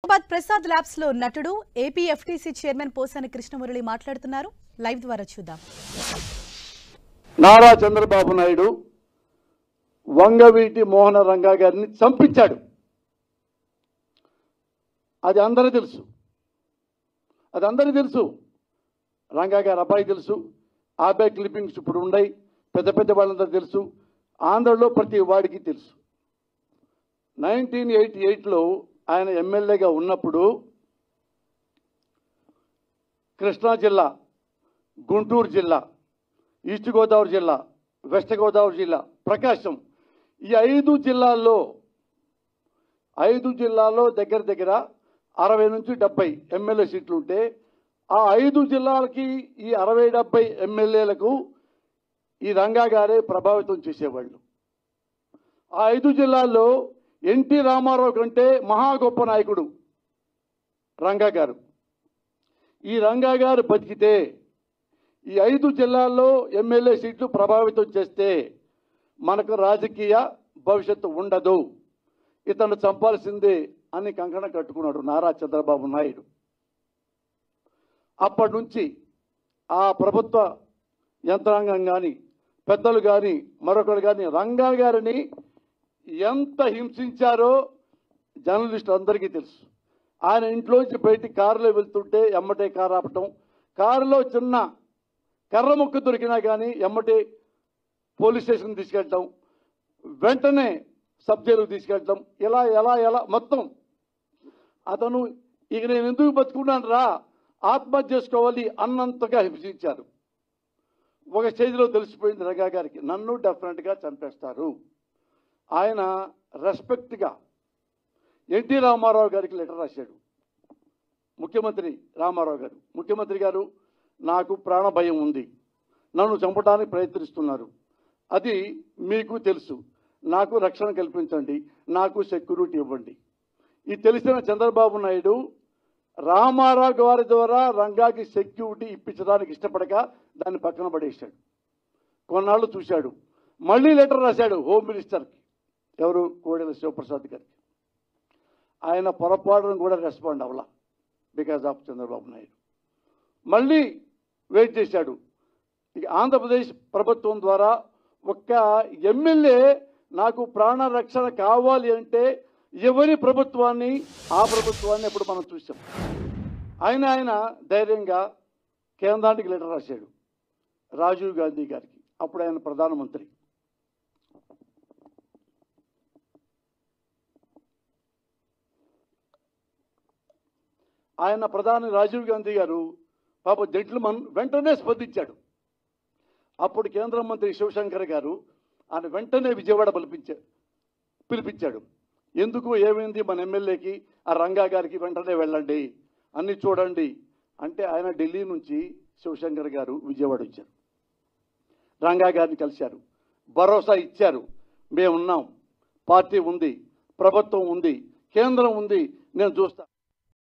Hyderabad Prasad labs లో నటుడు AP FTC chairman Posani Krishna Murali మాట్లాడుతున్నారు లైవ్ ద్వారా చూద్దాం నారా చంద్రబాబు నాయుడు వంగవీటి మోహన రంగా గారిని చంపించాడు అది అందరూ తెలుసు అది అందరికీ తెలుసు రంగా గారి అబ్బాయి తెలుసు ఆ అబ్బాయి క్లిప్పింగ్స్ ఇప్పుడు ఉన్నాయి పెద్ద పెద్ద వాళ్ళందరూ తెలుసు ఆంధ్రలో ప్రతి వాడికి తెలుసు నైన్టీన్ ఎయిటీ ఎయిట్లో ఆయన ఎమ్మెల్యేగా ఉన్నప్పుడు కృష్ణా జిల్లా గుంటూరు జిల్లా ఈస్ట్ గోదావరి జిల్లా వెస్ట్ గోదావరి జిల్లా ప్రకాశం ఈ ఐదు జిల్లాల్లో ఐదు జిల్లాల్లో దగ్గర దగ్గర అరవై నుంచి డెబ్బై ఎమ్మెల్యే సీట్లు ఉంటే ఆ ఐదు జిల్లాలకి ఈ అరవై డెబ్బై ఎమ్మెల్యేలకు ఈ రంగా గారే ప్రభావితం చేసేవాళ్ళు ఆ ఐదు జిల్లాల్లో ఎన్టీ రామారావు కంటే మహా గొప్ప నాయకుడు రంగా గారు ఈ రంగా గారు బతికితే ఈ ఐదు జిల్లాల్లో ఎమ్మెల్యే సీట్లు ప్రభావితం చేస్తే మనకు రాజకీయ భవిష్యత్తు ఉండదు ఇతను చంపాల్సిందే అని కంకణ కట్టుకున్నాడు నారా చంద్రబాబు నాయుడు అప్పటి నుంచి ఆ ప్రభుత్వ యంత్రాంగం కానీ పెద్దలు కానీ మరొకరు కానీ రంగా గారిని ఎంత హింసించారో జర్నలిస్టు అందరికీ తెలుసు ఆయన ఇంట్లోంచి బయటికి కారులో వెళ్తుంటే ఎమ్మటే కారు ఆపటం కారులో చిన్న కర్ర ముక్క దొరికినా కానీ ఎమ్మటే పోలీస్ స్టేషన్ తీసుకెళ్ళటం వెంటనే సబ్ జైలుకు తీసుకెళ్ళటం ఇలా ఎలా ఎలా మొత్తం అతను ఇక నేను ఎందుకు బతుకున్నాను రా ఆత్మహత్య చేసుకోవాలి అన్నంతగా హింసించారు ఒక స్టేజ్లో తెలిసిపోయింది రంగా గారికి నన్ను డెఫినెట్గా చంపేస్తారు ఆయన రెస్పెక్ట్గా ఎన్టీ రామారావు గారికి లెటర్ రాశాడు ముఖ్యమంత్రి రామారావు గారు ముఖ్యమంత్రి గారు నాకు ప్రాణ భయం ఉంది నన్ను చంపడానికి ప్రయత్నిస్తున్నారు అది మీకు తెలుసు నాకు రక్షణ కల్పించండి నాకు సెక్యూరిటీ ఇవ్వండి ఇది తెలిసిన చంద్రబాబు నాయుడు రామారావు గారి ద్వారా రంగాకి సెక్యూరిటీ ఇప్పించడానికి ఇష్టపడక దాన్ని పక్కన పడేశాడు కొన్నాళ్ళు చూశాడు మళ్ళీ లెటర్ రాశాడు హోమ్ మినిస్టర్కి ఎవరు కోడెల శివప్రసాద్ గారికి ఆయన పొరపాటును కూడా రెస్పాండ్ అవ్వాల బికాజ్ ఆఫ్ చంద్రబాబు నాయుడు మళ్ళీ వెయిట్ చేశాడు ఇక ఆంధ్రప్రదేశ్ ప్రభుత్వం ద్వారా ఒక్క ఎమ్మెల్యే నాకు ప్రాణ రక్షణ కావాలి అంటే ఎవరి ప్రభుత్వాన్ని ఆ ప్రభుత్వాన్ని ఇప్పుడు మనం చూసాం ఆయన ఆయన ధైర్యంగా కేంద్రానికి లెటర్ రాశాడు రాజీవ్ గాంధీ గారికి అప్పుడు ఆయన ప్రధానమంత్రి ఆయన ప్రధాని రాజీవ్ గాంధీ గారు పాప జెంట్లమన్ వెంటనే స్పందించాడు అప్పుడు కేంద్ర మంత్రి శివశంకర్ గారు ఆయన వెంటనే విజయవాడ పిలిపించాడు పిలిపించాడు ఎందుకు ఏమైంది మన ఎమ్మెల్యేకి ఆ రంగా గారికి వెంటనే వెళ్ళండి అన్ని చూడండి అంటే ఆయన ఢిల్లీ నుంచి శివశంకర్ గారు విజయవాడ వచ్చారు రంగా గారిని కలిశారు భరోసా ఇచ్చారు మేమున్నాం పార్టీ ఉంది ప్రభుత్వం ఉంది కేంద్రం ఉంది నేను చూస్తా